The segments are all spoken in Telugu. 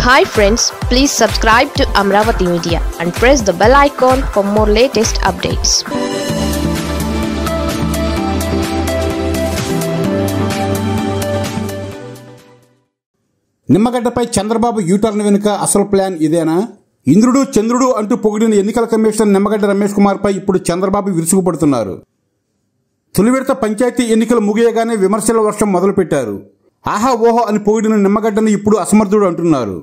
hi friends please subscribe to Amaravati media and press the bell icon for more latest updates నిమ్మగడ్డపై చంద్రబాబు యూటర్న్ వెనుక అసలు ప్లాన్ ఇదేనా ఇంద్రుడు చంద్రుడు అంటూ పొగిడిన ఎన్నికల కమిషన్ నిమ్మగడ్డ రమేష్ కుమార్పై ఇప్పుడు చంద్రబాబు విరుచుకుపడుతున్నారు తొలి విడత పంచాయతీ ఎన్నికలు ముగియగానే విమర్శల వర్షం మొదలుపెట్టారు ఆహా ఓహో అని పొగిడిన నిమ్మగడ్డను ఇప్పుడు అసమర్థుడు అంటున్నారు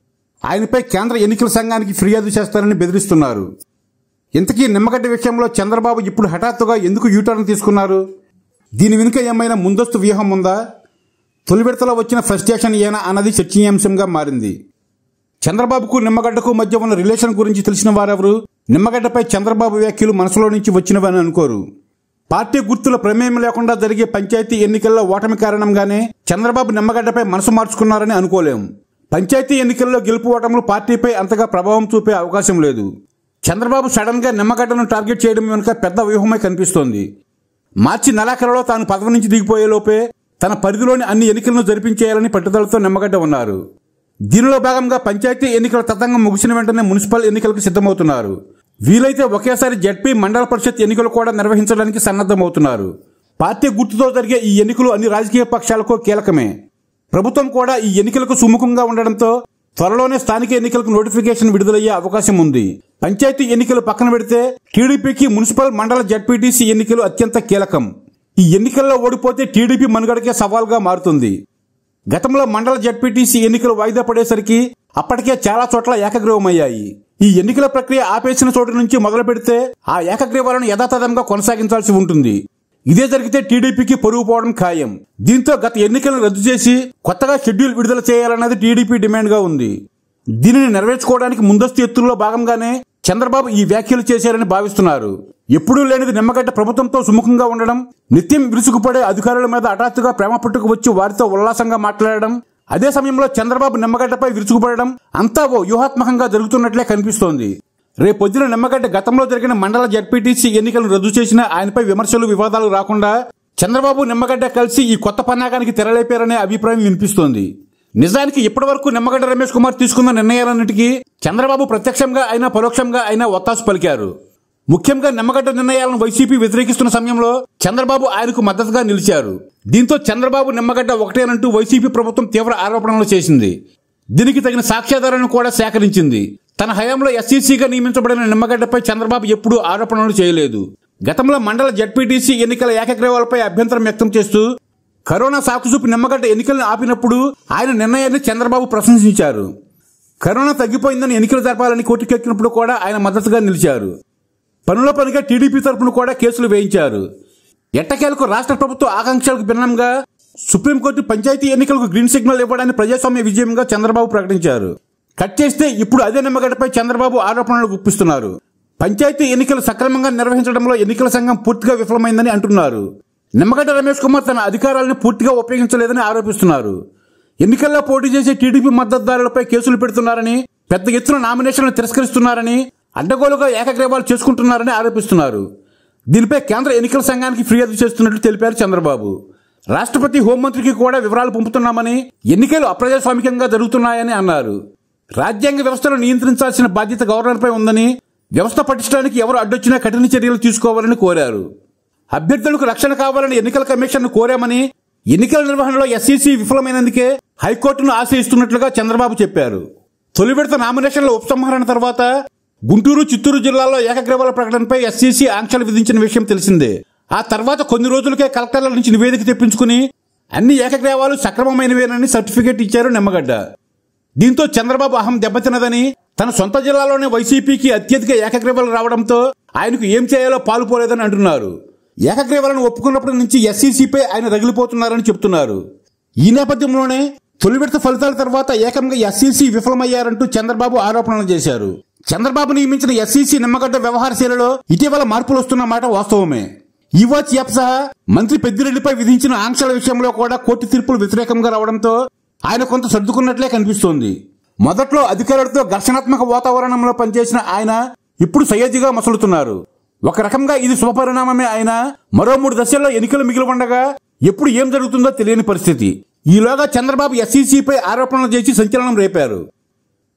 ఆయనపై కేంద్ర ఎన్నికల సంఘానికి ఫిర్యాదు చేస్తారని బెదిరిస్తున్నారు ఇంతకీ నిమ్మగడ్డ విషయంలో చంద్రబాబు ఇప్పుడు హఠాత్తుగా ఎందుకు యూటర్న్ తీసుకున్నారు దీని వెనుక ఏమైనా ముందస్తు వ్యూహం ఉందా తొలి విడతలో వచ్చిన ఫ్రస్ట్రేషన్ ఏనా అన్నది చర్చనీయాంశంగా మారింది చంద్రబాబుకు నిమ్మగడ్డకు మధ్య ఉన్న రిలేషన్ గురించి తెలిసిన వారెవరు నిమ్మగడ్డపై చంద్రబాబు వ్యాఖ్యలు మనసులో నుంచి వచ్చినవని అనుకోరు పార్టీ గుర్తుల ప్రమేయం లేకుండా జరిగే పంచాయతీ ఎన్నికల్లో ఓటమి కారణంగానే చంద్రబాబు నిమ్మగడ్డపై మనసు మార్చుకున్నారని అనుకోలేం పంచాయతీ ఎన్నికల్లో గెలుపు ఓటములు పార్టీపై అంతగా ప్రభావం చూపే అవకాశం లేదు చంద్రబాబు సడన్ గా నిమ్మగడ్డను టార్గెట్ చేయడం వెనుక పెద్ద వ్యూహమే కనిపిస్తోంది మార్చి నెలాఖరులో తాను పదవి నుంచి దిగిపోయే లోపే తన పరిధిలోని అన్ని ఎన్నికలను జరిపించేయాలని పట్టుదలతో నిమ్మగడ్డ ఉన్నారు దీనిలో భాగంగా పంచాయతీ ఎన్నికల తతంగం ముగిసిన వెంటనే మున్సిపల్ ఎన్నికలకు సిద్ధమవుతున్నారు వీలైతే ఒకేసారి జడ్పీ మండల పరిషత్ ఎన్నికలు కూడా నిర్వహించడానికి సన్నద్దమవుతున్నారు పార్టీ గుర్తుతో జరిగే ఈ ఎన్నికలు అన్ని రాజకీయ పక్షాలకు కీలకమే ప్రభుత్వం కూడా ఈ ఎన్నికలకు సుముఖంగా ఉండడంతో త్వరలోనే స్థానిక ఎన్నికలకు నోటిఫికేషన్ విడుదలయ్యే అవకాశం ఉంది పంచాయతీ ఎన్నికలు పక్కన పెడితే టీడీపీకి మున్సిపల్ మండల జడ్పీటీసీ ఎన్నికలు అత్యంత కీలకం ఈ ఎన్నికల్లో ఓడిపోతే టీడీపీ మనుగడకే సవాల్గా మారుతుంది గతంలో మండల జడ్పీటీసీ ఎన్నికలు వాయిదా పడేసరికి అప్పటికే చాలా చోట్ల ఏకగ్రీవమయ్యాయి ఈ ఎన్నికల ప్రక్రియ ఆపేసిన చోటు నుంచి మొదలు పెడితే ఆ ఏకగ్రీవాలను యథాతథంగా కొనసాగించాల్సి ఉంటుంది ఇదే జరిగితే టీడీపీకి పొరుగు పోవడం ఖాయం దీంతో గత ఎన్నికలను రద్దు చేసి కొత్తగా షెడ్యూల్ విడుదల చేయాలన్నది టీడీపీ డిమాండ్గా ఉంది దీనిని నెరవేర్చుకోవడానికి ముందస్తు ఎత్తుల్లో భాగంగానే చంద్రబాబు ఈ వ్యాఖ్యలు చేశారని భావిస్తున్నారు ఎప్పుడూ లేనిది నిమ్మగడ్డ ప్రభుత్వంతో సుముఖంగా ఉండడం నిత్యం విరుసుకుపడే అధికారుల మీద హఠాత్తుగా ప్రేమ పుట్టుకు వచ్చి వారితో ఉల్లాసంగా మాట్లాడడం అదే సమయంలో చంద్రబాబు నిమ్మగడ్డపై విరుచుకుపడడం అంతా ఓ వ్యూహాత్మకంగా జరుగుతున్నట్లే కనిపిస్తోంది రేపొద్దున నిమ్మగడ్డ గతంలో జరిగిన మండల జడ్పీటీసీ ఎన్నికలను రద్దు చేసిన ఆయనపై విమర్శలు వివాదాలు రాకుండా చంద్రబాబు నిమ్మగడ్డ కలిసి ఈ కొత్త పన్నాగానికి తెరలేపారనే అభిప్రాయం వినిపిస్తోంది నిజానికి ఇప్పటివరకు నిమ్మగడ్డ రమేష్ కుమార్ తీసుకున్న నిర్ణయాలన్నిటికీ చంద్రబాబు ప్రత్యక్షంగా అయినా పరోక్షంగా అయినా ఒత్తాసు పలికారు ముఖ్యంగా నిమ్మగడ్డ నిర్ణయాలను వైసీపీ వ్యతిరేకిస్తున్న సమయంలో చంద్రబాబు ఆయనకు మద్దతుగా నిలిచారు దీంతో చంద్రబాబు నిమ్మగడ్డ ఒకటేనంటూ వైసీపీ ప్రభుత్వం తీవ్ర ఆరోపణలు చేసింది దీనికి తగిన సాక్ష్యాధారాలను కూడా సేకరించింది తన హయాంలో ఎస్సీసీగా నియమించబడిన నిమ్మగడ్డపై చంద్రబాబు ఎప్పుడూ ఆరోపణలు చేయలేదు గతంలో మండల జడ్పీటీసీ ఎన్నికల ఏకగ్రీవాలపై అభ్యంతరం వ్యక్తం చేస్తూ కరోనా సాకుచూపి నిమ్మగడ్డ ఎన్నికలను ఆపినప్పుడు ఆయన నిర్ణయాన్ని చంద్రబాబు ప్రశంసించారు కరోనా తగ్గిపోయిందని ఎన్నికలు జరపాలని కోర్టుకెక్కినప్పుడు కూడా ఆయన మద్దతుగా నిలిచారు పనుల పనిగా టీడీపీ తరపున కూడా కేసులు వేయించారు ఎట్టకేలకు రాష్ట్ర ప్రభుత్వ ఆకాంక్షలకు భిన్నంగా సుప్రీంకోర్టు పంచాయతీ ఎన్నికలకు గ్రీన్ సిగ్నల్ ఇవ్వడాన్ని ప్రజాస్వామ్య విజయంగా చంద్రబాబు ప్రకటించారు కట్ చేస్తే ఇప్పుడు అదే నిమ్మగడ్డపై చంద్రబాబు ఆరోపణలు గుప్పిస్తున్నారు పంచాయతీ ఎన్నికలు సక్రమంగా నిర్వహించడంలో ఎన్నికల సంఘం పూర్తిగా విఫలమైందని అంటున్నారు నిమ్మగడ్డ రమేష్ కుమార్ తన అధికారాలను పూర్తిగా ఉపయోగించలేదని ఆరోపిస్తున్నారు ఎన్నికల్లో పోటీ చేసే టీడీపీ మద్దతుదారులపై కేసులు పెడుతున్నారని పెద్ద ఎత్తున నామినేషన్లు తిరస్కరిస్తున్నారని అడ్డగోలుగా ఏకగ్రీవాలు చేసుకుంటున్నారని ఆరోపిస్తున్నారు దీనిపై కేంద్ర ఎన్నికల సంఘానికి ఫిర్యాదు చేస్తున్నట్లు తెలిపారు చంద్రబాబు రాష్ట్రపతి హోంమంత్రికి కూడా వివరాలు పంపుతున్నామని ఎన్నికలు అప్రజాస్వామికంగా జరుగుతున్నాయని అన్నారు రాజ్యాంగ వ్యవస్థను నియంత్రించాల్సిన బాధ్యత గవర్నర్పై ఉందని వ్యవస్థ పటిష్టానికి ఎవరు అడ్డొచ్చినా కఠిన చర్యలు తీసుకోవాలని కోరారు అభ్యర్థులకు రక్షణ కావాలని ఎన్నికల కమిషన్ కోరామని ఎన్నికల నిర్వహణలో ఎస్సీసీ విఫలమైనందుకే హైకోర్టును ఆశ్రయిస్తున్నట్లుగా చంద్రబాబు చెప్పారు తొలి విడత నామినేషన్ల ఉపసంహరణ తర్వాత గుంటూరు చిత్తూరు జిల్లాలో ఏకగ్రీవాల ప్రకటనపై ఎస్సీసీ ఆంక్షలు విధించిన విషయం తెలిసిందే ఆ తర్వాత కొన్ని రోజులకే కలెక్టర్ల నుంచి నివేదిక తెప్పించుకుని అన్ని ఏకగ్రీవాలు సక్రమమైనవేనని సర్టిఫికేట్ ఇచ్చారు నిమ్మగడ్డ దీంతో చంద్రబాబు అహం దెబ్బతిన్నదని తన సొంత జిల్లాలోనే వైసీపీకి అత్యధిక ఏకగ్రీవాలు రావడంతో ఆయనకు ఏం చేయాలో పాలుపోలేదని అంటున్నారు ఏకగ్రీవాలను ఒప్పుకున్నప్పటి నుంచి ఎస్సీసీపై ఆయన రగిలిపోతున్నారని చెప్తున్నారు ఈ నేపథ్యంలోనే తొలి విడత ఫలితాల తర్వాత ఏకంగా ఎస్సీసీ విఫలమయ్యారంటూ చంద్రబాబు ఆరోపణలు చేశారు చంద్రబాబు నియమించిన ఎస్సీసీ నిమ్మగడ్డ వ్యవహారశీలలో ఇటీవల మార్పులు వస్తున్న మాట వాస్తవమే ఈ వాచ్ యాప్ సహా మంత్రి పెద్దిరెడ్డిపై విధించిన ఆంక్షల విషయంలో కూడా కోర్టు తీర్పులు వ్యతిరేకంగా రావడంతో ఆయన కొంత సర్దుకున్నట్లే కనిపిస్తోంది మొదట్లో అధికారులతో ఘర్షణాత్మక వాతావరణంలో పనిచేసిన ఆయన ఇప్పుడు సయ్యదిగా మసలుతున్నారు ఒక రకంగా ఇది శుభపరిణామమే అయినా మరో మూడు దశల్లో ఎన్నికలు మిగిలి ఉండగా ఎప్పుడు ఏం జరుగుతుందో తెలియని పరిస్థితి ఈలోగా చంద్రబాబు ఎస్సీసీపై ఆరోపణలు చేసి సంచలనం రేపారు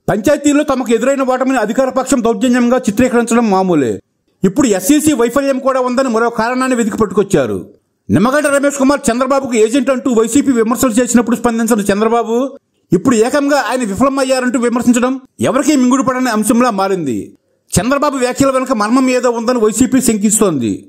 పంచాయతీల్లో తమకు ఎదురైన ఓటమిని అధికార పక్షం దౌర్జన్యంగా చిత్రీకరించడం మామూలే ఇప్పుడు ఎస్సీసీ వైఫల్యం కూడా ఉందని మరో కారణాన్ని వెతికి పట్టుకొచ్చారు నిమ్మగడ్డ రమేష్ కుమార్ చంద్రబాబుకు ఏజెంట్ అంటూ వైసీపీ విమర్శలు చేసినప్పుడు స్పందించిన చంద్రబాబు ఇప్పుడు ఏకంగా ఆయన విఫలమయ్యారంటూ విమర్శించడం ఎవరికీ మింగుడు పడని అంశంలా మారింది చంద్రబాబు వ్యాఖ్యల వెనుక మర్మం ఏదో ఉందని వైసీపీ శంకిస్తోంది